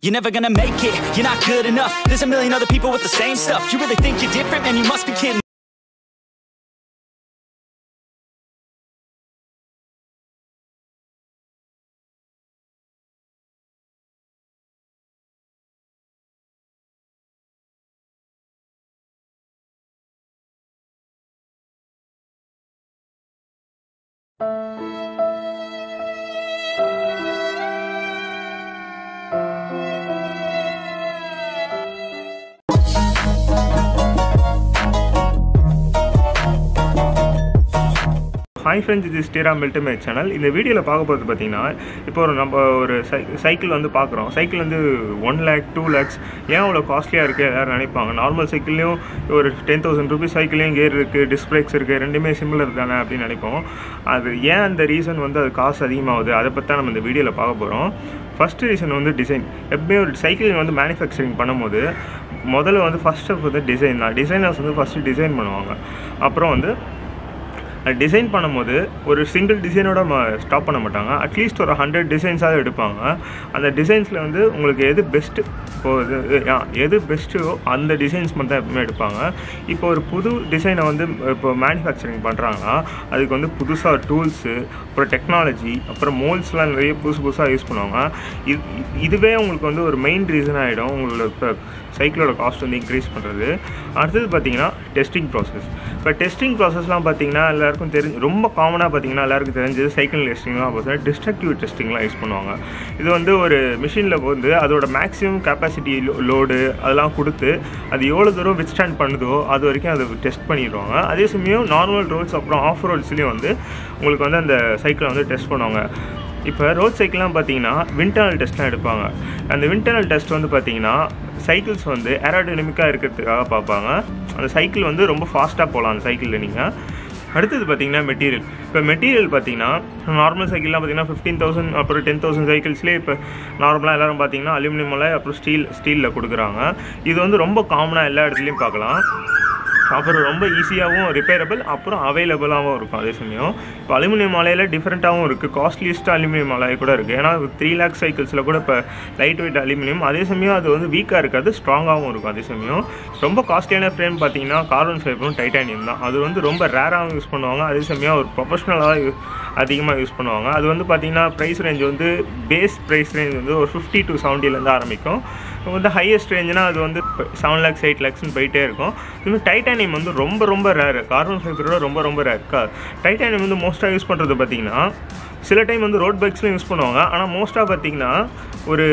You're never gonna make it, you're not good enough There's a million other people with the same stuff You really think you're different, man, you must be kidding hi friends இது ஸ்டேரா மில்டமேட் channel இந்த வீடியோவில் பார்க்க போகிறது பார்த்தீங்கன்னா இப்போ ஒரு நம்ம ஒரு சை சைக்கிள் வந்து பார்க்குறோம் சைக்கிள் வந்து ஒன் லேக் டூ லேக்ஸ் ஏன் அவ்வளோ காஸ்ட்லியாக இருக்குது எல்லோரும் நினைப்பாங்க நார்மல் சைக்கிள்லையும் ஒரு டென் தௌசண்ட் ருபீஸ் சைக்கிளையும் கேர் இருக்குது டிஸ்க் பிரேக்ஸ் இருக்குது ரெண்டுமே சிமிலர் தானே அப்படின்னு நினைப்போம் அது ஏன் அந்த ரீசன் வந்து அது காசு அதிகமாகுது அதை பற்றி தான் நம்ம இந்த வீடியோவில் பார்க்க போகிறோம் ஃபஸ்ட்டு ரீசன் வந்து டிசைன் எப்பவுமே ஒரு சைக்கிள் வந்து மேனுஃபேக்சரிங் பண்ணும்போது முதல்ல வந்து ஃபஸ்ட் ஸ்டெப் வந்து டிசைன் தான் டிசைனர்ஸ் வந்து ஃபஸ்ட்டு டிசைன் பண்ணுவாங்க அப்புறம் வந்து டிசைன் பண்ணும்போது ஒரு சிங்கிள் டிசைனோட ஸ்டாப் பண்ண மாட்டாங்க அட்லீஸ்ட் ஒரு ஹண்ட்ரட் டிசைன்ஸாவது எடுப்பாங்க அந்த டிசைன்ஸில் வந்து உங்களுக்கு எது பெஸ்ட்டு இப்போ இது ஆ, எது பெஸ்ட்டோ அந்த டிசைன்ஸ் மட்டும் தான் எப்பவுமே எடுப்பாங்க இப்போ ஒரு புது டிசைனை வந்து இப்போ மேனுஃபேக்சரிங் பண்ணுறாங்கன்னா அதுக்கு வந்து புதுசாக டூல்ஸு அப்புறம் டெக்னாலஜி அப்புறம் மோல்ஸ்லாம் நிறைய புதுசு புதுசாக யூஸ் பண்ணுவாங்க இது இதுவே உங்களுக்கு வந்து ஒரு மெயின் ரீசன் ஆகிடும் உங்களோட இப்போ சைக்கிளோட காஸ்ட் வந்து இன்க்ரீஸ் பண்ணுறது அடுத்தது பார்த்தீங்கன்னா டெஸ்டிங் ப்ராசஸ் இப்போ டெஸ்டிங் ப்ராசஸ்லாம் பார்த்தீங்கன்னா எல்லாருக்கும் தெரிஞ்சு ரொம்ப காமனாக பார்த்தீங்கன்னா எல்லாருக்கும் தெரிஞ்சது சைக்கிள் டெஸ்டிங்லாம் பார்த்தீங்கன்னா டிஸ்ட்ரக்டிவ் டெஸ்டிங்லாம் யூஸ் பண்ணுவாங்க இது வந்து ஒரு மிஷினில் வந்து அதோட மேக்ஸிமம் கெப்பாசிட்டி லோடு அதெல்லாம் கொடுத்து அது எவ்வளோ தூரம் வித்ஸ்டாண்ட் பண்ணுதோ அது வரைக்கும் அதை டெஸ்ட் பண்ணிடுவாங்க அதே சமயம் நார்மல் ரோட்ஸ் அப்புறம் ஆஃப் ரோட்ஸ்லேயும் வந்து உங்களுக்கு வந்து அந்த சைக்கிளை வந்து டெஸ்ட் பண்ணுவாங்க இப்போ ரோட் சைக்கிள்லாம் பார்த்தீங்கன்னா விண்டர்னல் டெஸ்ட்லாம் எடுப்பாங்க அந்த விண்டர்னல் டெஸ்ட் வந்து பார்த்தீங்கன்னா சைக்கிள்ஸ் வந்து ஏரோடைனமிக்காக இருக்கிறதுக்காக பார்ப்பாங்க அந்த சைக்கிள் வந்து ரொம்ப ஃபாஸ்ட்டாக போகலாம் அந்த சைக்கிளில் நீங்கள் அடுத்தது பார்த்தீங்கன்னா மெட்டீரியல் இப்போ மெட்டீரியல் பார்த்தீங்கன்னா நார்மல் சைக்கிள்லாம் பார்த்தீங்கன்னா ஃபிஃப்டீன் தௌசண்ட் அப்புறம் டென் தௌசண்ட் சைக்கிள்ஸ்லேயே இப்போ நார்மலாக எல்லாரும் பார்த்தீங்கன்னா அலுமினியமில் அப்புறம் ஸ்டீல் ஸ்டீலில் கொடுக்குறாங்க இது வந்து ரொம்ப காமனாக எல்லா இடத்துலையும் பார்க்கலாம் அப்புறம் ரொம்ப ஈஸியாகவும் ரிப்பேரபிள் அப்புறம் அவைலபிளாகவும் இருக்கும் அதே சமயம் இப்போ அலுமினியம் ஆலையில் டிஃப்ரெண்ட்டாகவும் இருக்குது காஸ்ட்லியஸ்ட் அலுமினியம் ஆலை கூட இருக்குது ஏன்னா த்ரீ லேக் சைக்கிள்ஸில் கூட இப்போ லைட் வெயிட் அலுமினியம் அதே சமயம் அது வந்து வீக்காக இருக்காது ஸ்ட்ராங்காகவும் இருக்கும் அதே சமயம் ரொம்ப காஸ்ட்லியான ஃப்ரேம் பார்த்தீங்கன்னா கார்பன் ஃபைபரும் டைட்டானியம் தான் அது வந்து ரொம்ப ரேராகவும் யூஸ் பண்ணுவாங்க அதே சமயம் ஒரு ப்ரொஃபஷ்னலாக அதிகமாக யூஸ் பண்ணுவாங்க அது வந்து பார்த்தீங்கன்னா ப்ரைஸ் ரேஞ்ச் வந்து பேஸ் ப்ரைஸ் ரேஞ்ச் வந்து ஒரு ஃபிஃப்டி டு செவன்ட்டிலேருந்து ஆரம்பிக்கும் வந்து ஹையஸ்ட் ரேஞ்சுனா அது வந்து செவன் லேக்ஸ் எயிட் லேக்ஸ்னு போயிட்டே இருக்கும் இதுமாதிரி டைட்டானியம் வந்து ரொம்ப ரொம்ப ரேரு கார்பன் ஃபைபரோட ரொம்ப ரொம்ப ரேர் டைட்டானியம் வந்து மோஸ்ட்டாக யூஸ் பண்ணுறது பார்த்தீங்கன்னா சில டைம் வந்து ரோட் பைக்ஸ்லையும் யூஸ் பண்ணுவாங்க ஆனால் மோஸ்ட்டாக பார்த்தீங்கன்னா ஒரு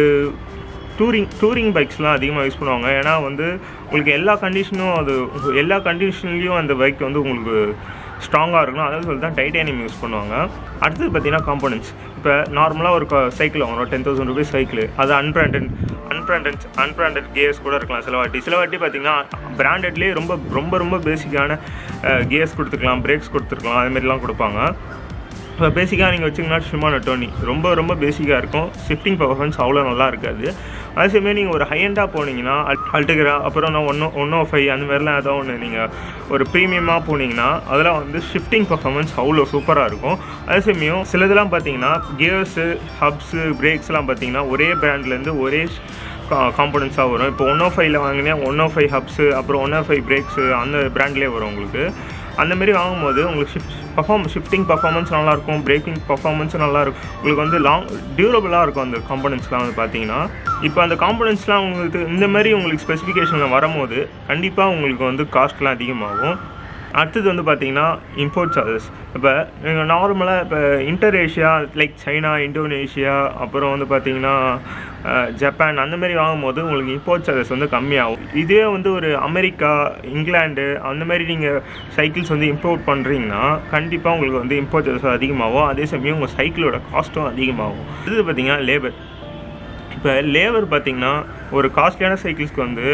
டூரிங் டூரிங் பைக்ஸ்லாம் அதிகமாக யூஸ் பண்ணுவாங்க ஏன்னா வந்து உங்களுக்கு எல்லா கண்டிஷனும் அது எல்லா கண்டிஷன்லேயும் அந்த பைக் வந்து உங்களுக்கு ஸ்ட்ராங்காக இருக்கணும் அதாவது சொல்லி தான் டைட்டானியம் யூஸ் பண்ணுவாங்க அடுத்தது பார்த்தீங்கன்னா காம்போனன்ட்ஸ் இப்போ நார்மலாக ஒரு சைக்கிள் வாங்குறோம் டென் தௌசண்ட் ருபீஸ் சைக்கிள் அது அன்பிராண்டட் அன்பிராண்டட் அன்பிராண்டட் கியர்ஸ் கூட இருக்கலாம் சில வாட்டி சில வாட்டி பார்த்தீங்கன்னா பிராண்டட்லேயே ரொம்ப ரொம்ப ரொம்ப பேசிக்கான கியர்ஸ் கொடுத்துருக்கலாம் பிரேக்ஸ் கொடுத்துருக்கலாம் அதுமாரிலாம் கொடுப்பாங்க இப்போ பேசிக்காக நீங்கள் வச்சிங்கன்னா ஷிமானோ டோனி ரொம்ப ரொம்ப பேசிக்காக இருக்கும் ஷிஃப்டிங் பர்ஃபார்மன்ஸ் அவ்வளோ நல்லா இருக்காது அதே சமயம் நீங்கள் ஒரு ஹையண்டாக போனீங்கன்னா அல்ட்டுகிறா அப்புறம் நான் ஒன்று ஒன் ஓ ஃபைவ் அந்த மாதிரிலாம் ஏதோ ஒன்று நீங்கள் ஒரு ப்ரீமியமாக போனீங்கன்னா அதெல்லாம் வந்து ஷிஃப்டிங் பர்ஃபார்மன்ஸ் அவ்வளோ சூப்பராக இருக்கும் அதே சமயம் சிலதெல்லாம் பார்த்தீங்கன்னா கியர்ஸு ஹப்ஸு பிரேக்ஸ்லாம் பார்த்தீங்கன்னா ஒரே பிராண்ட்லேருந்து ஒரே காம்பனன்ஸாக வரும் இப்போ ஒன் ஓ ஃபைவ்ல வாங்கினீங்கன்னா ஒன் ஓ ஃபைவ் ஹப்ஸு அப்புறம் ஒன் ஓ ஃபைவ் பிரேக்ஸு அந்த பிராண்ட்லேயே வரும் உங்களுக்கு அந்த மாதிரி வாங்கும்போது உங்களுக்கு ஷிஃப்ட் பர்ஃபார்ம் ஷிஃப்டிங் பர்ஃபார்மன்ஸ் நல்லாயிருக்கும் பிரேக்கிங் பர்ஃபார்மன்ஸும் நல்லாயிருக்கும் உங்களுக்கு வந்து லாங் டியூரபிளாக இருக்கும் அந்த காம்பனன்ட்ஸ்லாம் வந்து பார்த்தீங்கன்னா இப்போ அந்த காம்பனன்ட்ஸ்லாம் உங்களுக்கு இந்த மாதிரி உங்களுக்கு ஸ்பெசிஃபிகேஷனில் வரும்போது கண்டிப்பாக உங்களுக்கு வந்து காஸ்ட்லாம் அதிகமாகும் அடுத்தது வந்து பார்த்தீங்கன்னா இம்போர்ட் சார்ஜஸ் இப்போ நீங்கள் நார்மலாக இப்போ inter Asia like China Indonesia அப்புறம் வந்து பார்த்தீங்கன்னா அஹ், ஜப்பான் அந்த மாதிரி வாங்கும்போது உங்களுக்கு இம்போர்ட் சார்ஜஸ் வந்து கம்மியாகும் இதே வந்து ஒரு அமெரிக்கா இங்கிலாந்து அந்த மாதிரி நீங்கள் சைக்கிள்ஸ் வந்து இம்போர்ட் பண்ணுறீங்கன்னா கண்டிப்பாக உங்களுக்கு வந்து இம்போர்ட் சார்ஜஸ் அதிகமாகும் அதே சமயம் உங்கள் சைக்கிளோட காஸ்ட்டும் அதிகமாகும் இது பார்த்தீங்கன்னா லேபர் இப்போ லேபர் பார்த்தீங்கன்னா ஒரு காஸ்ட்லியான சைக்கிள்ஸ்க்கு வந்து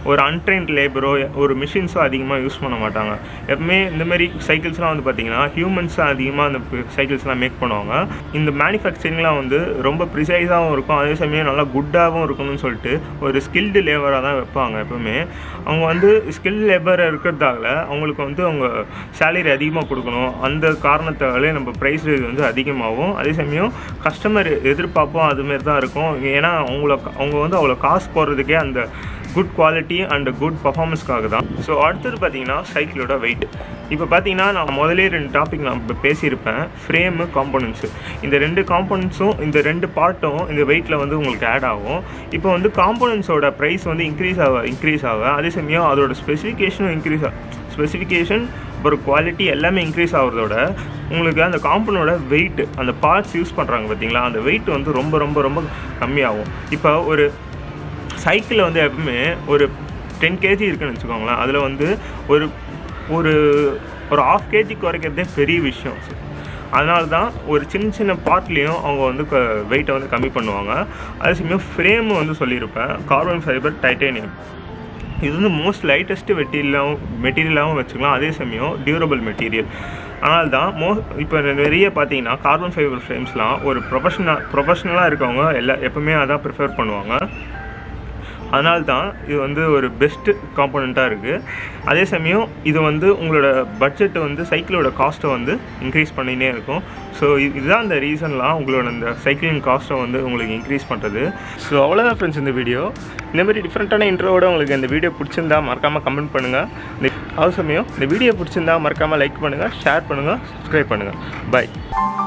ஒரு அன்ட்ரெயின்ட் லேபரோ ஒரு மிஷின்ஸோ அதிகமாக யூஸ் பண்ண மாட்டாங்க எப்பவுமே இந்த மாதிரி சைக்கிள்ஸ்லாம் வந்து பார்த்தீங்கன்னா ஹியூமன்ஸ் அதிகமாக அந்த சைக்கிள்ஸ்லாம் மேக் பண்ணுவாங்க இந்த மேனுஃபேக்சரிங்லாம் வந்து ரொம்ப ப்ரிசைஸாகவும் இருக்கும் அதே சமயம் நல்லா குட்டாகவும் இருக்கணும்னு சொல்லிட்டு ஒரு ஸ்கில்டு லேபராக தான் வைப்பாங்க எப்பவுமே அவங்க வந்து ஸ்கில் லேபர் இருக்கிறதால அவங்களுக்கு வந்து அவங்க சேலரி அதிகமாக கொடுக்கணும் அந்த காரணத்தாலே நம்ம ப்ரைஸ் ரேட் வந்து அதிகமாகும் அதே சமயம் கஸ்டமர் எதிர்பார்ப்பும் அதுமாரி தான் இருக்கும் ஏன்னா அவங்கள அவங்க வந்து அவ்வளோ காசு போடுறதுக்கே அந்த குட் குவாலிட்டி அண்ட் குட் பர்ஃபார்மன்ஸ்க்காக தான் ஸோ அடுத்தது பார்த்தீங்கன்னா சைக்கிளோட வெயிட் இப்போ பார்த்தீங்கன்னா நான் முதலே ரெண்டு டாபிக் நான் இப்போ பேசியிருப்பேன் ஃப்ரேமு காம்போனன்ட்ஸு இந்த ரெண்டு காம்போனன்ட்ஸும் இந்த ரெண்டு பார்ட்டும் இந்த வெயிட்டில் வந்து உங்களுக்கு ஆட் ஆகும் இப்போ வந்து காம்போனன்ட்ஸோட ப்ரைஸ் வந்து இன்க்ரீஸ் ஆக இன்க்ரீஸ் ஆக அதே சமயம் அதோட ஸ்பெசிஃபிகேஷனும் இன்க்ரீஸ் ஆகும் ஸ்பெசிஃபிகேஷன் அப்புறம் குவாலிட்டி எல்லாமே இன்க்ரீஸ் ஆகிறதோட உங்களுக்கு அந்த காம்பனோட வெயிட் அந்த பார்ட்ஸ் யூஸ் பண்ணுறாங்க பார்த்தீங்களா அந்த வெயிட் வந்து ரொம்ப ரொம்ப ரொம்ப கம்மியாகும் இப்போ ஒரு சைக்கிளில் வந்து எப்பவுமே ஒரு டென் கேஜி இருக்குன்னு வச்சுக்கோங்களேன் அதில் வந்து ஒரு ஒரு ஒரு ஆஃப் கேஜி குறைக்கிறதே பெரிய விஷயம் அதனால தான் ஒரு சின்ன சின்ன பார்ட்லேயும் அவங்க வந்து வெயிட்டை வந்து கம்மி பண்ணுவாங்க அதே சமயம் ஃப்ரேம் வந்து சொல்லியிருப்பேன் கார்பன் ஃபைபர் டைட்டேனியம் இது வந்து மோஸ்ட் லைட்டஸ்ட்டு மெட்டீரியலாகவும் மெட்டீரியலாகவும் வச்சுக்கலாம் அதே சமயம் டியூரபிள் மெட்டீரியல் ஆனால் தான் மோ இப்போ நிறைய பார்த்தீங்கன்னா கார்பன் ஃபைபர் ஃப்ரேம்ஸ்லாம் ஒரு ப்ரொஃபஷனல் ப்ரொஃபஷ்னலாக இருக்கவங்க எல்லா எப்பவுமே அதான் ப்ரிஃபர் பண்ணுவாங்க அதனால தான் இது வந்து ஒரு பெஸ்ட்டு காம்போனண்ட்டாக இருக்குது அதே சமயம் இது வந்து உங்களோட பட்ஜெட்டை வந்து சைக்கிளோட காஸ்ட்டை வந்து இன்க்ரீஸ் பண்ணினே இருக்கும் ஸோ இதுதான் இந்த ரீசன்லாம் உங்களோட இந்த சைக்கிளிங் காஸ்ட்டை வந்து உங்களுக்கு இன்க்ரீஸ் பண்ணுறது ஸோ அவ்வளோதான் ஃப்ரெண்ட்ஸ் இந்த வீடியோ இந்த மாதிரி டிஃப்ரெண்ட்டான இன்ட்ரோவோட உங்களுக்கு இந்த வீடியோ பிடிச்சிருந்தா மறக்காமல் கமெண்ட் பண்ணுங்கள் இந்த அது சமயம் இந்த வீடியோ பிடிச்சிருந்தா மறக்காமல் லைக் பண்ணுங்கள் ஷேர் பண்ணுங்கள் சப்ஸ்கிரைப் பண்ணுங்கள் பை